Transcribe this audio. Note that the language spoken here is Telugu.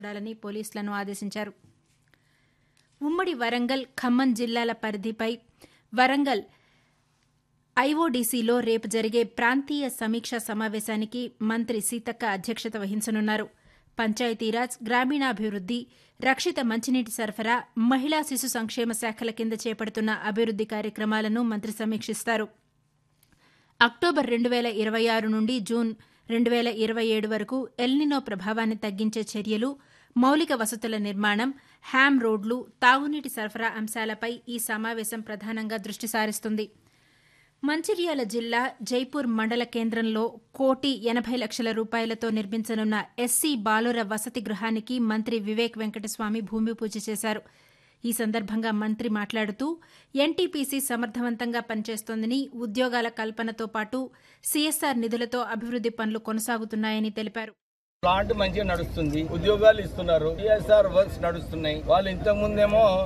చూడాలని పోలీసులను ఆదేశించారు ఉమ్మడి వరంగల్ ఖమ్మం జిల్లాల పరిధిపై వరంగల్ ఐఓడీసీలో రేపు జరిగే ప్రాంతీయ సమీక్షా సమావేశానికి మంత్రి సీతక్క అధ్యక్షత వహించనున్నారు పంచాయతీరాజ్ గ్రామీణాభివృద్ది రక్షిత మంచినీటి సరఫరా మహిళా శిశు సంక్షేమ శాఖల కింద చేపడుతున్న అభివృద్ది కార్యక్రమాలను మంత్రి సమీక్షిస్తారు అక్టోబర్ రెండు వేల ఇరవై ఆరు నుండి జూన్ రెండు వేల ఇరవై ఏడు వరకు ఎల్నినో ప్రభావాన్ని తగ్గించే చర్యలు మౌలిక వసతుల నిర్మాణం హ్యామ్ రోడ్లు తాగునీటి సరఫరా అంశాలపై ఈ సమావేశం ప్రధానంగా దృష్టి సారిస్తుంది మంచిర్యాల జిల్లా జైపూర్ మండల కేంద్రంలో కోటి ఎనభై లక్షల రూపాయలతో నిర్మించనున్న ఎస్సీ బాలుర వసతి గృహానికి మంత్రి వివేక్ వెంకటస్వామి భూమి పూజ చేశారు ఈ సందర్భంగా మంత్రి మాట్లాడుతూ ఎన్టీపీసీ సమర్థవంతంగా పనిచేస్తోందని ఉద్యోగాల కల్పనతో పాటు సీఎస్ఆర్ నిధులతో అభివృద్ది పనులు కొనసాగుతున్నాయని తెలిపారు ప్లాంట్ మంచిగా నడుస్తుంది ఉద్యోగాలు ఇస్తున్నారు టిఎస్ఆర్ వర్క్స్ నడుస్తున్నాయి వాళ్ళు ఇంతకు ముందేమో